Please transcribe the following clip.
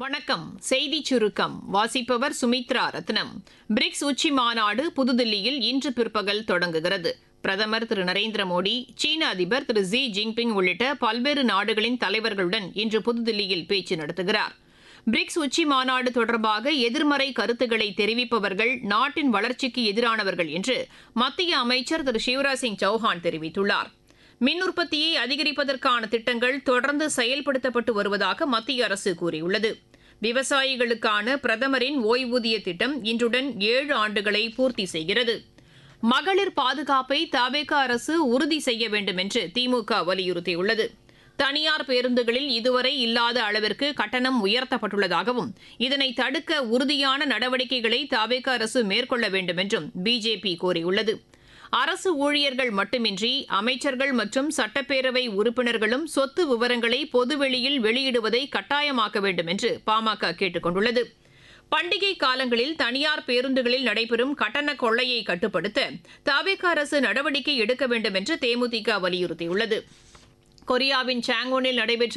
வணக்கம் செய்தி சுருக்கம் வாசிப்பவர் சுமித்ரா ரத்னம் பிரிக்ஸ் உச்சி மாநாடு புதுதில்லியில் இன்று பிற்பகல் தொடங்குகிறது பிரதமர் திரு நரேந்திர மோடி சீன அதிபர் திரு ஜி ஜின்பிங் உள்ளிட்ட பல்வேறு நாடுகளின் தலைவர்களுடன் இன்று புதுதில்லியில் பேச்சு நடத்துகிறார் பிரிக்ஸ் உச்சி மாநாடு தொடர்பாக எதிர்மறை கருத்துக்களை தெரிவிப்பவர்கள் நாட்டின் வளர்ச்சிக்கு எதிரானவர்கள் என்று மத்திய அமைச்சர் திரு சிவராஜ் சிங் சௌஹான் தெரிவித்துள்ளார் மின் உற்பத்தியை அதிகரிப்பதற்கான திட்டங்கள் தொடர்ந்து செயல்படுத்தப்பட்டு வருவதாக மத்திய அரசு கூறியுள்ளது விவசாயிகளுக்கான பிரதமரின் ஓய்வூதிய திட்டம் இன்றுடன் ஏழு ஆண்டுகளை பூர்த்தி செய்கிறது மகளிர் பாதுகாப்பை தவேக அரசு உறுதி செய்ய வேண்டும் என்று திமுக வலியுறுத்தியுள்ளது தனியார் பேருந்துகளில் இதுவரை இல்லாத அளவிற்கு கட்டணம் உயர்த்தப்பட்டுள்ளதாகவும் இதனை தடுக்க உறுதியான நடவடிக்கைகளை தவேக அரசு மேற்கொள்ள வேண்டும் என்றும் பிஜேபி கூறியுள்ளது அரசு ஊழியர்கள் மட்டுமின்றி அமைச்சர்கள் மற்றும் சட்டப்பேரவை உறுப்பினர்களும் சொத்து விவரங்களை பொதுவெளியில் வெளியிடுவதை கட்டாயமாக்க வேண்டும் என்று பாமக கேட்டுக் கொண்டுள்ளது பண்டிகை காலங்களில் தனியார் பேருந்துகளில் நடைபெறும் கட்டண கொள்ளையை கட்டுப்படுத்த தவிக அரசு நடவடிக்கை எடுக்க வேண்டும் என்று தேமுதிக வலியுறுத்தியுள்ளது கொரியாவின் சாங்கோனில் நடைபெற்ற